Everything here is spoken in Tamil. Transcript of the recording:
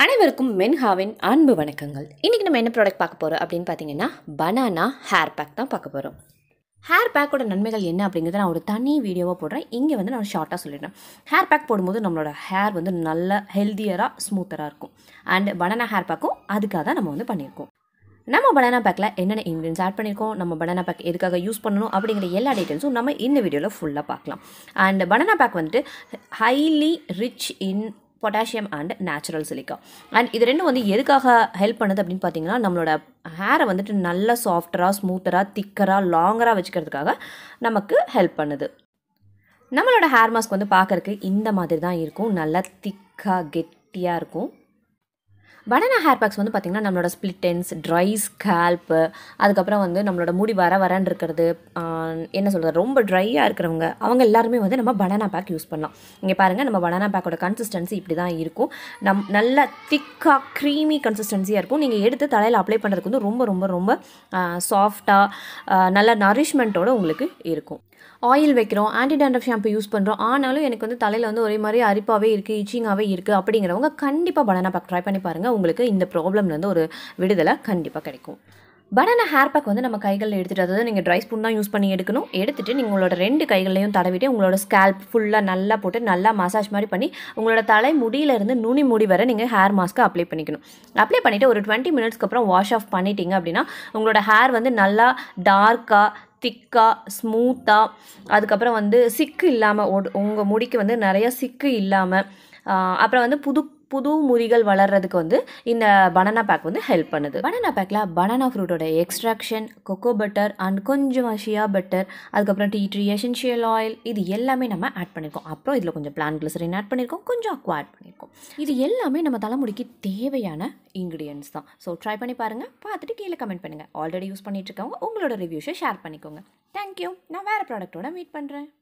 அனைவருக்கும் மென்ஹாவின் அன்பு வணக்கங்கள் இன்றைக்கி நம்ம என்ன ப்ராடக்ட் பார்க்க போகிறோம் அப்படின்னு பார்த்தீங்கன்னா பனானா ஹேர் பேக் தான் பார்க்க போகிறோம் ஹேர் பேக்கோட நன்மைகள் என்ன அப்படிங்கிறத நான் ஒரு தனி வீடியோவாக போடுறேன் இங்கே வந்து நான் ஷார்ட்டாக சொல்லிடுறேன் ஹேர் பேக் போடும்போது நம்மளோட ஹேர் வந்து நல்ல ஹெல்த்தியராக ஸ்மூத்தராக இருக்கும் அண்ட் பனானா ஹேர் பேக்கும் அதுக்காக தான் நம்ம வந்து பண்ணியிருக்கோம் நம்ம பனானா பேக்கில் என்னென்ன இன்க்ரீடியன்ஸ் ஆட் பண்ணியிருக்கோம் நம்ம பனானா பேக் எதுக்காக யூஸ் பண்ணணும் அப்படிங்கிற எல்லா டீட்டெயில்ஸும் நம்ம இந்த வீடியோவில் ஃபுல்லாக பார்க்கலாம் அண்ட் பனானா பேக் வந்துட்டு highly rich in potassium and natural silica and இது ரெண்டும் வந்து எதுக்காக ஹெல்ப் பண்ணுது அப்படின்னு பார்த்தீங்கன்னா நம்மளோட ஹேரை வந்துட்டு நல்ல சாஃப்டராக ஸ்மூத்தராக திக்கராக லாங்கராக வச்சுக்கிறதுக்காக நமக்கு ஹெல்ப் பண்ணுது நம்மளோட ஹேர் மாஸ்க் வந்து பார்க்கறக்கு இந்த மாதிரி தான் இருக்கும் நல்லா திக்காக கெட்டியாக இருக்கும் பனானா ஹேர் பேக்ஸ் வந்து பார்த்திங்கன்னா நம்மளோட ஸ்பிளிட் என்ஸ் ட்ரை ஸ்கேல்ப்பு அதுக்கப்புறம் வந்து நம்மளோட முடி வர வரன்னு இருக்கிறது ஆஹ், என்ன சொல்கிறது ரொம்ப ட்ரையாக இருக்கிறவங்க அவங்க எல்லாருமே வந்து நம்ம பனானா பேக் யூஸ் பண்ணலாம் இங்கே பாருங்கள் நம்ம பனானா பேக்கோட கன்சிஸ்டன்சி இப்படி தான் இருக்கும் நம் நல்ல திக்காக க்ரீமி கன்சிஸ்டன்சியாக இருக்கும் நீங்கள் எடுத்து தலையில் அப்ளை பண்ணுறதுக்கு வந்து ரொம்ப ரொம்ப ரொம்ப சாஃப்டாக நல்ல நரிஷ்மெண்ட்டோட உங்களுக்கு இருக்கும் ஆயில் வைக்கிறோம் ஆன்டி டேண்ட்ரஃப் ஷாம்பு யூஸ் பண்ணுறோம் ஆனாலும் எனக்கு வந்து தலையில் வந்து ஒரே மாதிரி அரிப்பாகவே இருக்குது இச்சிங்காகவே இருக்குது அப்படிங்கிறவங்க கண்டிப்பாக பனானா பேக் ட்ரை பண்ணி பாருங்கள் உங்களுக்கு இந்த ப்ராப்ளம்லேருந்து ஒரு விடுதலை கண்டிப்பாக கிடைக்கும் பனானா ஹேர் பேக் வந்து நம்ம கைகளில் எடுத்துகிட்டு அதாவது நீங்கள் ட்ரை ஸ்பூன் தான் யூஸ் பண்ணி எடுக்கணும் எடுத்துகிட்டு நீங்கள் உங்களோட ரெண்டு கைகள்லையும் தடவிட்டு உங்களோட ஸ்கேல்ப் ஃபுல்லாக நல்லா போட்டு நல்லா மசாஜ் மாதிரி பண்ணி உங்களோட தலை முடியிலேருந்து நுனி முடி வரை நீங்கள் ஹேர் மாஸ்க்கை அப்ளை பண்ணிக்கணும் அப்ளை பண்ணிவிட்டு ஒரு டுவெண்ட்டி மினிட்ஸ்க்கு அப்புறம் வாஷ் ஆஃப் பண்ணிட்டீங்க அப்படின்னா உங்களோட ஹேர் வந்து நல்லா டார்க்காக திக்காக ஸ்மூத்தாக அதுக்கப்புறம் வந்து சிக்கு இல்லாமல் உங்கள் முடிக்கு வந்து நிறைய சிக்கு இல்லாமல் அப்புறம் வந்து புது புது முடிகள் வளர்றதுக்கு வந்து இந்த பனானா பேக் வந்து ஹெல்ப் பண்ணுது பனானா பேக்கில் பனானா ஃப்ரூட்டோட எக்ஸ்ட்ராக்ஷன் கொக்கோ பட்டர் அண்ட் கொஞ்சம் ஷியா பட்டர் அதுக்கப்புறம் டீ ட்ரீ எசென்ஷியல் ஆயில் இது எல்லாமே நம்ம ஆட் பண்ணியிருக்கோம் அப்புறம் இதில் கொஞ்சம் பிளான் கிளிசரின் ஆட் பண்ணியிருக்கோம் கொஞ்சம் அக்வா ஆட் பண்ணியிருக்கோம் இது எல்லாமே நம்ம தலைமுடிக்கு தேவையான இன்க்ரீடியன்ஸ் தான் ஸோ ட்ரை பண்ணி பாருங்கள் பார்த்துட்டு கீழே கமெண்ட் பண்ணுங்கள் ஆல்ரெடி யூஸ் பண்ணிட்டு இருக்கவங்க உங்களோட ரிவ்யூஸை ஷேர் பண்ணிக்கோங்க தேங்க்யூ நான் வேறு ப்ராடக்ட்டோட மீட் பண்ணுறேன்